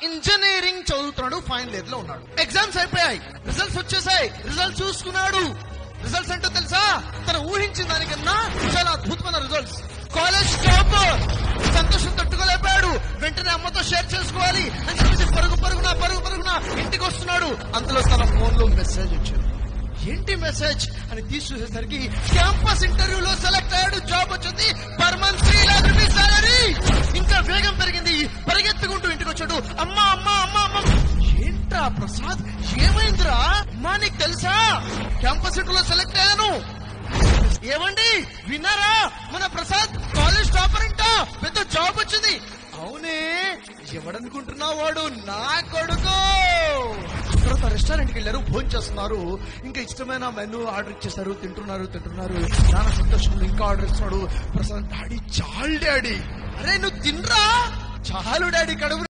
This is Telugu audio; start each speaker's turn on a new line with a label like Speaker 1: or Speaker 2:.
Speaker 1: ఇంజనీరింగ్ చదువుతున్నాడు ఫైనల్ ఇయర్ లో ఉన్నాడు ఎగ్జామ్స్ అయిపోయాయి రిజల్ట్స్ వచ్చేసాయి రిజల్ట్స్ చూసుకున్నాడు రిజల్ట్స్ ఏంటో తెలుసా తను ఊహించిన దానికన్నా చాలా అద్భుతమైన రిజల్ట్స్ కాలేజ్ టాపర్ సంతోషం తట్టుకోలేకపోయాడు వెంటనే అమ్మతో షేర్ చేసుకోవాలి అని చెప్పేసి పరుగు పరుగున పరుగు పరుగున ఇంటికి వస్తున్నాడు అంతలో తన ఫోన్ లో మెసేజ్ వచ్చింది ఏంటి మెసేజ్ అని తీసి చూసేసరికి క్యాంపస్ ఇంటర్వ్యూలో సెలెక్ట్ అయ్యాడు జాబ్ వచ్చింది per month three lakh rupees salary ఇంకా వేగం పెరిగింది పరిగెత్తుకుంటూ ఇంటికి వచ్చాడు అమ్మా అమ్మా అమ్మా అమ్మా ఏంట్రా ప్రసాద్ ఏమైందిరా అమ్మా నీకు తెలుసా క్యాంపస్ ఇంటర్వ్యూలో సెలెక్ట్ అయ్యాను ఏమండి విన్నారా మన ప్రసాద్ కాలేజ్ టాపర్ అంట పెద్ద జాబ్ వచ్చింది అవునే ఎవడనుకుంటున్నా వాడు నా కొడుకు తర్వాత రెస్టారెంట్కి వెళ్ళారు భోజనం చేస్తున్నారు ఇంకా ఇష్టమైన మెనూ ఆర్డర్ ఇచ్చేసారు తింటున్నారు తింటున్నారు నాన్న సంతోషంలో ఇంకా ఆర్డర్ ఇస్తున్నాడు ప్రసాద్ డాడీ చాలు డాడీ అరే నువ్వు తినరా చాలు డాడీ కడుపు